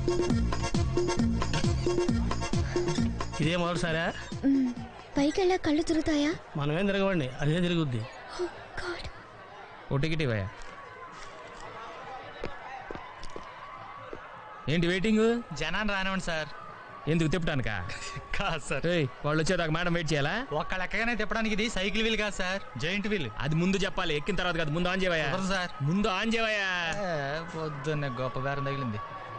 ఇదే మొదటిసారా మ్మ్. పైకెళ్ళా కళ్ళు తిరుగుతాయా మనమేం తిరగవండి అదే తిరుగుద్ది ఓ గాడ్ ఓ టికెట్ ఇవ్వయా ఏంటి వెయిటింగ్ జనాన్ని రానివ్వండి సార్ ఎందుకు తిప్పటానికా కాదు సార్ ఏయ్, వాళ్ళు వచ్చేదాకా మేడం వెయిట్ చేయాలా ఒక్క లెక్కగానే తిప్పడానికి ఇది సైకిల్ వీల్ కాదు సార్ జైంట్ వీల్ అది ముందు చెప్పాలి ఎక్కిన తర్వాత కాదు ముందు ఆన్ చేయవయ్యా కుదరదు సార్ ముందు ఆన్ చేయవయ్యా ఏ, పొద్దున్నే గొప్ప బేరం తగిలింది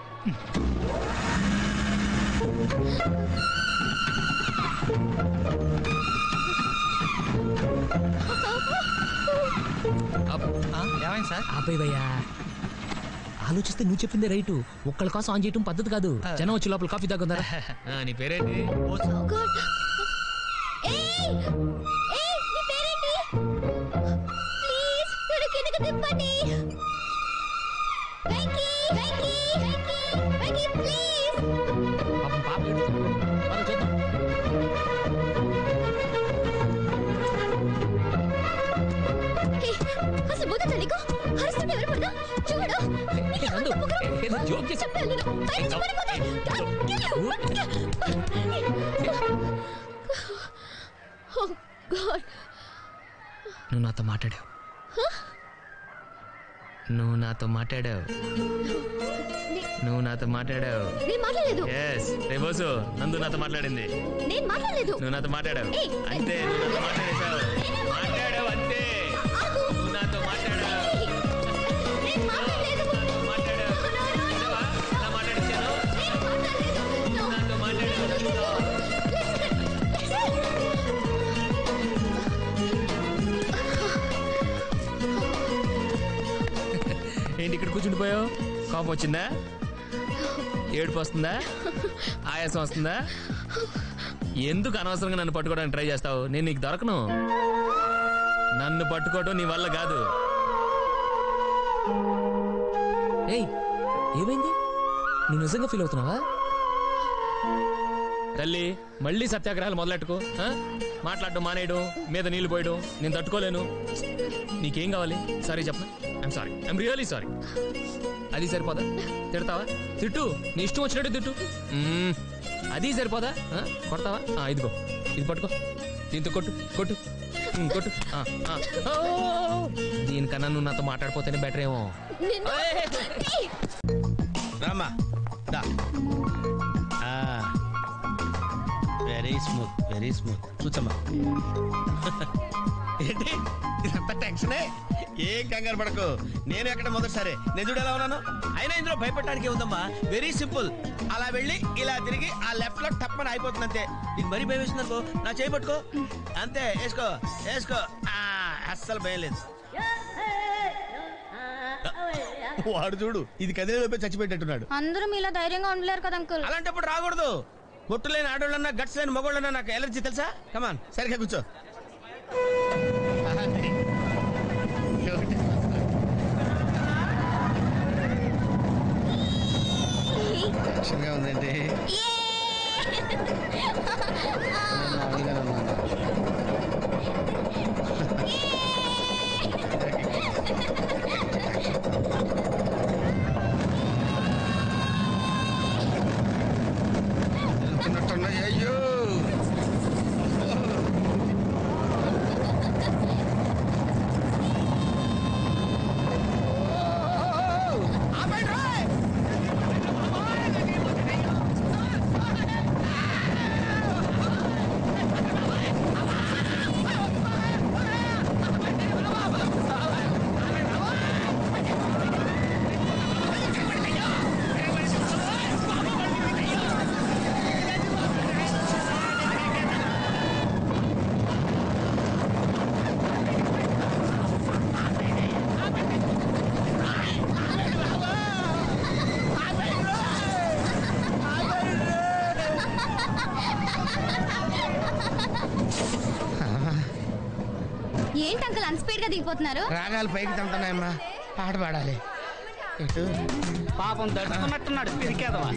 అప్. ఆ, ఏమైంది సార్ ఆపేవయ్యా ఆలోచిస్తే నువ్వు చెప్పింది రైటు ఒక్కళ్ళ కోసం ఆన్ చేయటం పద్ధతి కాదు జనం వచ్చి లోపల కాఫీ తాగుందా నీ పేరేంటి ఓ గాడ్ ఏయ్ ఏయ్ నీ పేరేంటి ప్లీజ్ నన్ను కిందకి తిప్పండి వెంకీ వెంకీ వెంకీ వెంకీ ప్లీజ్ పాపం పాప ఏడుస్తుంది. పద చూద్దాం. హే, అసలు బుద్ధి నీకు అరుస్తుంటే ఎవరు పడదా చూడు ఏ, నందు, ఏ, ఏదో జోక్ చేశా. చెప్తాను నేను పైన చెప్పడిపోతే ఓ గాడ్ నువ్వు నాతో మాట్లాడావు నువ్వు నాతో మాట్లాడావు నువ్వు నాతో మాట్లాడావు నేను మాట్లాడలేదు ఎస్ రేబోసు నందు నాతో మాట్లాడింది నేను మాట్లాడలేదు నువ్వు నాతో మాట్లాడావు ఏయ్, అంతే నువ్వు నాతో మాట్లాడేశావు మాట్లాడావు అంతే ఆగు. నువ్వు నాతో మాట్లాడావు ఏయ్, నేను మాట్లాడలేదు నాతో మాట్లాడావు విన్నావా? ఎలా మాట్లాడించాను నేను మాట్లాడలేదు నువ్వు నాతో మాట్లాడావు నందుతో. ఏంటి ఇక్కడ కూర్చుండిపోయావు కోపం వచ్చిందా ఏడుపు వస్తుందా ఆయాసం వస్తుందా ఎందుకు అనవసరంగా నన్ను పట్టుకోవడానికి ట్రై చేస్తావు నేను నీకు దొరకను నన్ను పట్టుకోవడం నీ వల్ల కాదు ఏయ్ ఏమైంది నువ్వు నిజంగా ఫీల్ అవుతున్నావా తల్లి మళ్ళీ సత్యాగ్రహాలు మొదలెట్టుకో ఆ? మాట్లాడడం మానేయడం మీద నీళ్లు పోయడం నేను తట్టుకోలేను నీకేం కావాలి సారీ చెప్పనా I'm sorry I'm really sorry అది సరిపోదా తిడతావా తిట్టు నీ ఇష్టం వచ్చినట్టు తిట్టు మ్మ్. అది సరిపోదా ఆ? కొడతావా ఆ, ఇదిగో ఇది పట్టుకో దీంతో కొట్టు కొట్టు మ్మ్, కొట్టు ఆ, ఆ. ఓ! దీనికన్నా నువ్వు నాతో మాట్లాడిపోతేనే బెటర్ ఏమో నిన్ను ఏయ్, రామ్మా దా వెరీ స్మూత్ వెరీ స్మూత్ కూర్చోమ్మా ఏంటి ఇదంతా టెన్షనే ఏం కంగారు పడకు నేను ఎక్కడ మొదటిసారి నేను చూడు ఎలా ఉన్నాను అయినా ఇందులో భయపడటానికి ఉందమ్మా వెరీ సింపుల్ అలా వెళ్ళి ఇలా తిరిగి ఆ లెఫ్ట్ లో టప్పని అయిపోతుంది అంతే నీకు మరీ భయం వేసింది అనుకో నా చేయి పట్టుకో అంతే వేసుకో వేసుకో ఆ, అస్సలు భయం లేదు వాడు చూడు ఇది కదిలేలోపే చచ్చిపెట్టేట్టున్నాడు అందరూ మీలా ధైర్యంగా ఉండలేరు కదా అంకుల్ అలాంటప్పుడు రాకూడదు బొట్టు లేని ఆడోళ్ళన్నా గట్స్ లేని మగోళ్ళన్నా నాకు ఎలర్జీ తెలుసా కమాన్ సరిగ్గా కూర్చో టెన్షన్గా ఉందండి వెళ్తున్నట్టున్నాయి అయ్యో ఏంటి అంకుల్ అన్స్పీడ్ గా దిగిపోతున్నారు రాగాలు పైకి తంటున్నాయమ్మా పాట పాడాలి ఎటు పాపం దడుచుకున్నట్టున్నాడు పిరికేదవా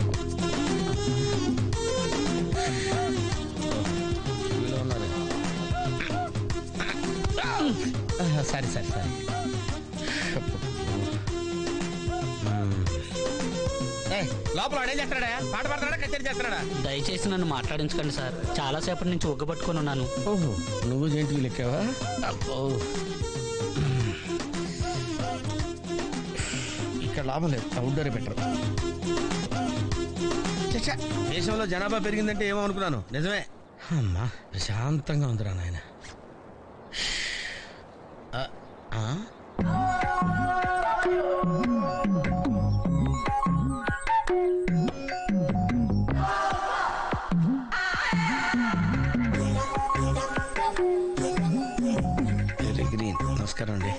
సరే సరే సరే ఏ ఏయ్, లోపల వాడు ఏం చేస్తున్నాడా పాట పాడుతున్నాడా కచేరీ చేస్తున్నాడా దయచేసి నన్ను మాట్లాడించకండి సార్ చాలా సేపటి నుంచి ఒగ్గబట్టుకొని ఉన్నాను ఓహో నువ్వు జేంటి లెక్కావా అబ్బో ఇక్కడ లాభం లేదు అవుట్డోర్ బెటర్ చచ్చా, దేశంలో జనాభా పెరిగిందంటే ఏమో అనుకున్నాను నిజమే అమ్మా ప్రశాంతంగా ఉందిరా నాయన ఆ, ఆ? వెరీ గ్రీన్ నమస్కారం అండి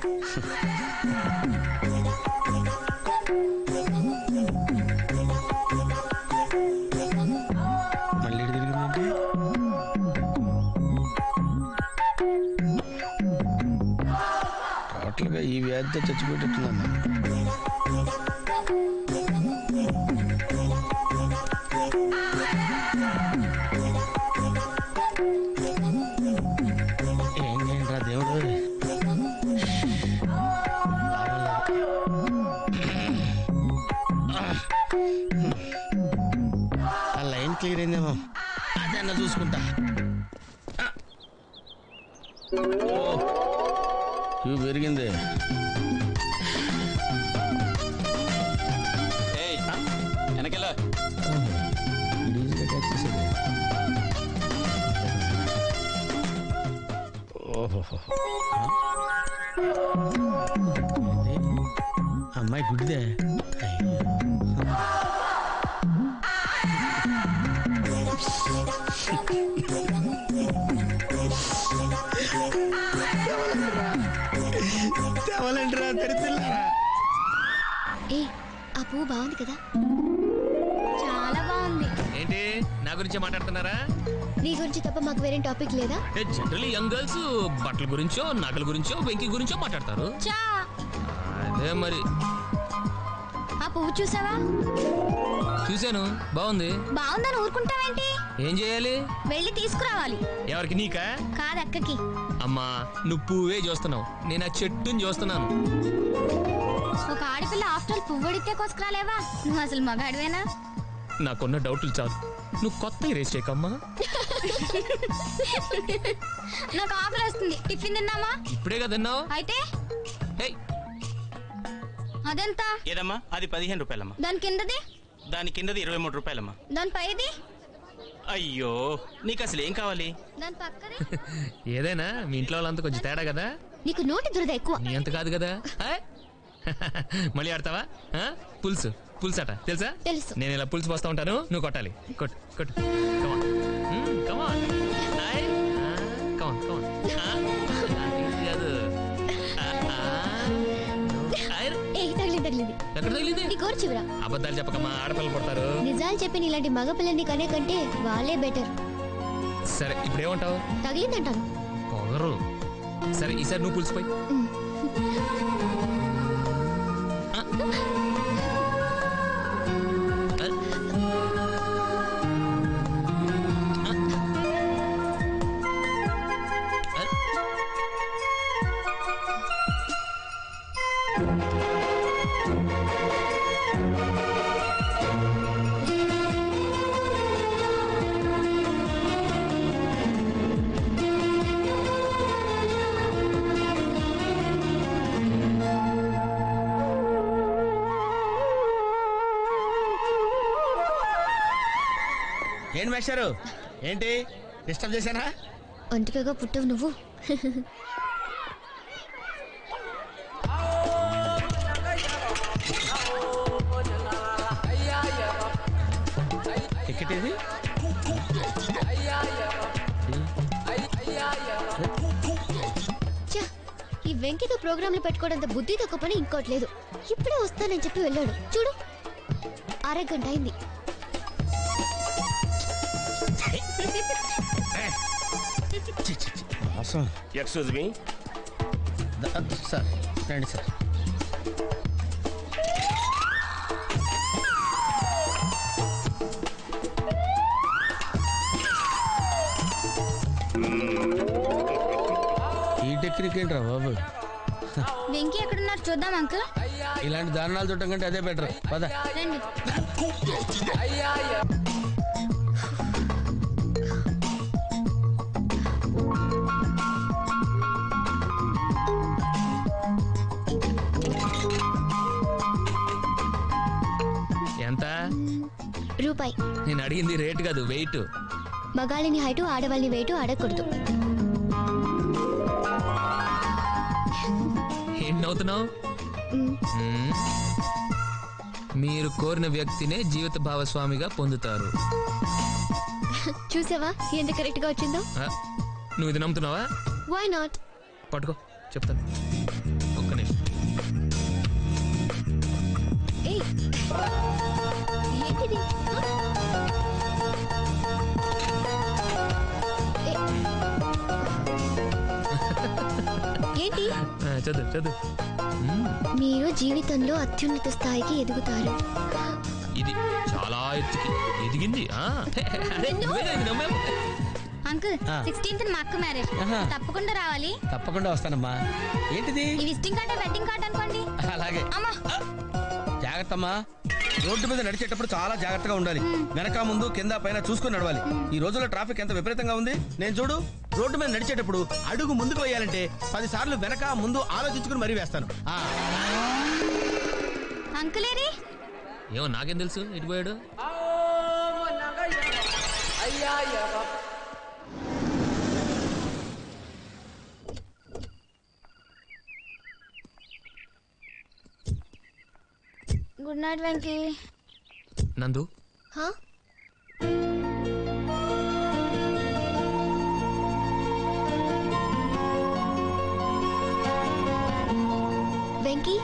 మళ్ళీ ఇటు తిరిగిందండి టోటల్గా ఈ వ్యాధితో చచ్చిపోయేటట్టున్నాను ఏం చేయండి దేవుడు ఆ లైన్ క్లియర్ అయిందేమో అదన్న చూసుకుంటా ఓ, క్యూ పెరిగింది వెనకెళ్ళ ఈజీగా క్యాచ్ చేసేది ఓహో అమ్మాయి గుడిదే అయ్యో. తెవలండిరా తెరిపిల్లారా ఏ ఆ పువ్వు బాగుంది కదా చాలా బాగుంది ఏంటి నా గురించే మాట్లాడుతున్నారా నీ గురించి తప్ప మాకు వేరే టాపిక్ లేదా జనరల్లీ యంగ్ గర్ల్స్ బట్టల గురించో నగల గురించో వెంకి గురించో మాట్లాడతారు చా అదే మరి ఆ పువ్వు చూసావా చూశాను బాగుంది బాగుందని ఊరుకుంటావేంటి ఏం చేయాలి వెళ్ళి తీసుకురావాలి ఎవరికి నీకా కాదు అక్కకి అమ్మా నువ్వు పువ్వే చూస్తున్నావు నేను ఆ చెట్టుని చూస్తున్నాను ఒక ఆడపిల్ల ఆఫ్టర్ పువ్వు అడిగితే కోసుకురాలేవా నువ్వు అసలు మగాడివేనా నాకున్న డౌట్లు చాలు నువ్వు కొత్త రేస్ చేయకమ్మా నాకు ఆకలి వస్తుంది టిఫిన్ తిన్నామా ఇప్పుడే కదా తిన్నావు అయితే ఏయ్, అదెంత ఏదమ్మా అది పదిహేను రూపాయలమ్మా దాని కిందది దాని కిందది ఇరవై మూడు రూపాయలమ్మా దాని పైది అయ్యో నీకు అసలు ఏం కావాలి దాని పక్కది ఏదైనా మీ ఇంట్లో వాళ్ళంతా కొంచెం తేడా కదా నీకు నోటి దురద ఎక్కువ నీ అంత కాదు కదా ఆయ్. మళ్ళీ ఆడతావా ఆ? పులుసు పులుసు అట తెలుసా తెలుసు. నేను ఇలా పులుసు పోస్తా ఉంటాను నువ్వు కొట్టాలి కొట్టు కొట్టు కమాన్ కమాన్ కమాన్ కమాన్ కాదు ఆ, ఆ. ఆయ్. ఏ తగిలింది తగిలింది ఎక్కడ తగిలింది నీ కోరు చివరా అబద్ధాలు చెప్పకమ్మా ఆడపిల్లలు పుడతారు నిజాలు చెప్పి ఇలాంటి మగపిల్లని కనే కంటే వాళ్ళే బెటర్ సరే ఇప్పుడు ఏమంటావు తగిలిందంటాను పొగరు సరే ఈసారి నువ్వు పులిసిపోయి ఉమ్. ఏంటి మేస్టారు ఏంటి డిస్టర్బ్ చేశానా ఒంటికగా పుట్టవు నువ్వు టికెట్ ఏది ఛ, ఈ వెంకితో ప్రోగ్రాంలు పెట్టుకోవడంత బుద్ధి తక్కువ పని ఇంకోటి లేదు ఇప్పుడే వస్తానని చెప్పి వెళ్ళాడు చూడు అరగంట అయింది చి, చి, చి. మోసం ఎక్స్క్యూజ్ మీ ద- సార్ రండి సార్ ఈ టెక్నిక్ ఏంట్రా బాబు వెంకీ ఎక్కడున్నారు చూద్దాం అంకుల్ ఇలాంటి దారుణాలు చూడటం కంటే అదే బెటర్ పద రండి ఎంత రూపాయి నేను అడిగింది రేట్ కాదు వెయిట్ మగాళ్ళని హైటు ఆడవాళ్ళని వెయిటు అడగకూడదు ఏం నవ్వుతున్నావు మ్, మ్మ్. మీరు కోరిన వ్యక్తినే జీవిత భాగస్వామిగా పొందుతారు చూసావా ఎంత కరెక్ట్ గా వచ్చిందో ఆ, నువ్వు ఇది నమ్ముతున్నావా వై నాట్ పట్టుకో చెప్తాను ఒక్క నిమిషం ఏయ్ ఏంటిది ఆ? ఏ. ఏంటి ఆ, చదువు చదువు మ్మ్. మీరు జీవితంలో అత్యున్నత స్థాయికి ఎదుగుతారు ఇది చాలా ఎత్తుకి ఎదిగింది ఆ. అరే, నువ్వే ఇది నమ్మావు. అంకుల్ ఆ. సిక్స్టీన్త్ మా అక్క మ్యారేజ్ ఆహా. తప్పకుండా రావాలి తప్పకుండా వస్తానమ్మా ఏంటిది ఈ విజిటింగ్ కార్డ్ వెడ్డింగ్ కార్డ్ అనుకోండి అలాగే అమ్మా జాగ్రత్త అమ్మా రోడ్డు మీద నడిచేటప్పుడు చాలా జాగ్రత్తగా ఉండాలి వెనక ముందు కింద పైన చూసుకుని నడవాలి ఈ రోజుల్లో ట్రాఫిక్ ఎంత విపరీతంగా ఉంది నేను చూడు రోడ్డు మీద నడిచేటప్పుడు అడుగు ముందుకు వేయాలంటే పది సార్లు వెనక ముందు ఆలోచించుకుని మరీ వేస్తాను ఆ, అంకుల్ ఏరి ఏమో నాకేం తెలుసు ఇటు పోయాడు గుడ్ నైట్ వెంకీ నందు హా? వెంకీ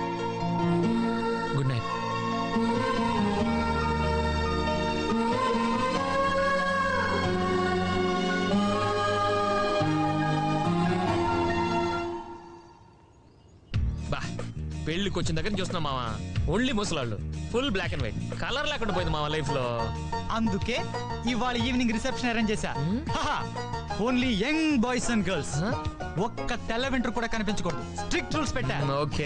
గుడ్ నైట్ బా పెళ్ళికి వచ్చిన దగ్గర నుంచి చూస్తున్నాం మావా ఓన్లీ ముసలాళ్ళు full black and white colour లేకుండా పోయింది మావా లైఫ్ లో అందుకే ఇవాళ ఈవినింగ్ రిసెప్షన్ అరేంజ్ చేశా only young boys and girls Huh? ఒక్క తెల్ల వెంట్రు కూడా కనిపించకూడదు స్ట్రిక్ట్ రూల్స్ పెట్టా ఓకే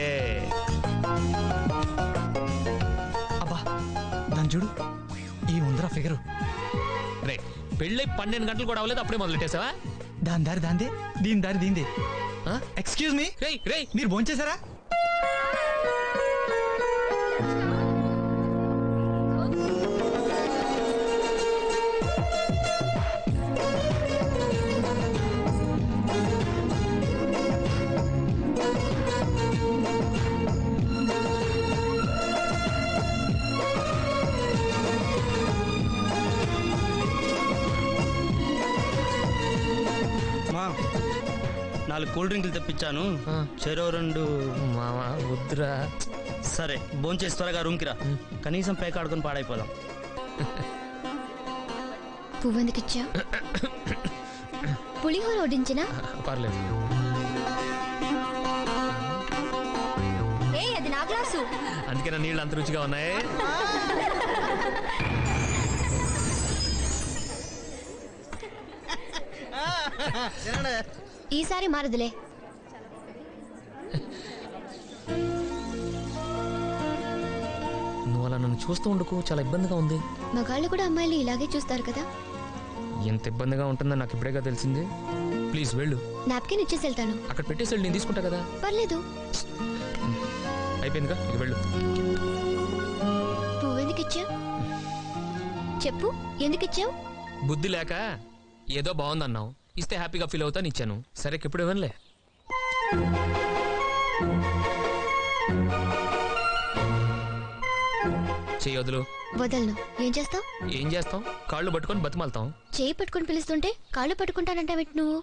అబ్బా దాని చూడు ఈ ఉందరా ఫిగరు రే పెళ్ళై పన్నెండు గంటలు కూడా అవ్వలేదు అప్పుడే మొదలెట్టేసావా దాని దారి దాందే దీని దారి దీందే ఆ? ఎక్స్క్యూజ్ మీ రేయ్ రేయ్ మీరు భోంచేశారా మా నాలుగు కూల్ డ్రింకులు తెప్పించాను ఆ. చెరో రెండు మావా వద్దురా సరే భోంచేసి త్వరగా రూమ్కి రా కనీసం పేక ఆడుకొని పాడైపోదాం పువ్వెందుకిచ్చా పులిహోర వడ్డించినా పర్లేదు ఏ అది నా గ్లాసు అందుకే నా నీళ్ళు అంత రుచిగా ఉన్నాయి ఈసారి మారదులే నువ్వు అలా నన్ను చూస్తూ ఉండకు చాలా ఇబ్బందిగా ఉంది మగాళ్ళు కూడా అమ్మాయిలు ఇలాగే చూస్తారు కదా ఎంత ఇబ్బందిగా ఉంటుందో నాకు ఇప్పుడేగా తెలిసింది ప్లీజ్ వెళ్ళు నాప్కిన్ ఇచ్చేసి వెళ్తాను అక్కడ పెట్టేసి వెళ్ళు, నేను తీసుకుంటా కదా పర్లేదు అయిపోయిందిగా ఇక వెళ్ళు పువ్వెందుకిచ్చా చెప్పు ఎందుకిచ్చావు బుద్ధి లేక ఏదో బాగుందన్నావు ఇస్తే హ్యాపీగా ఫీల్ అవుతాను ఇచ్చాను సరే ఇప్పుడు ఇవ్వనులే చెయ్యి వదులు వదలను ఏం చేస్తావు ఏం చేస్తాం కాళ్ళు పట్టుకొని బతిమాలతాం చేయి పట్టుకొని పిలుస్తుంటే కాళ్ళు పట్టుకుంటానంటావేంటి నువ్వు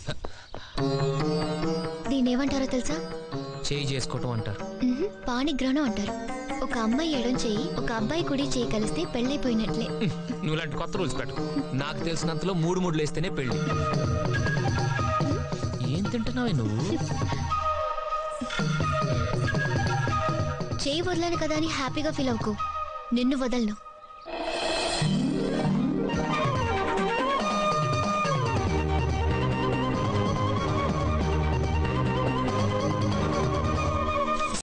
దీన్ని ఏమంటారో తెలుసా చేయి చేసుకోవటం అంటారు మ్హూ, పాణిగ్రహణం అంటారు ఒక అమ్మాయి ఎడం చేయి ఒక అబ్బాయి కుడి చేయి కలిస్తే పెళ్ళైపోయినట్లే నువ్వు ఇలాంటి కొత్త రూల్స్ పెట్టు నాకు తెలిసినంతలో మూడు మూడు వేస్తేనే పెళ్ళి ఏం తింటున్నావే నువ్వు చేయి వదలను కదా అని హ్యాపీగా ఫీల్ అవ్వకు నిన్ను వదలను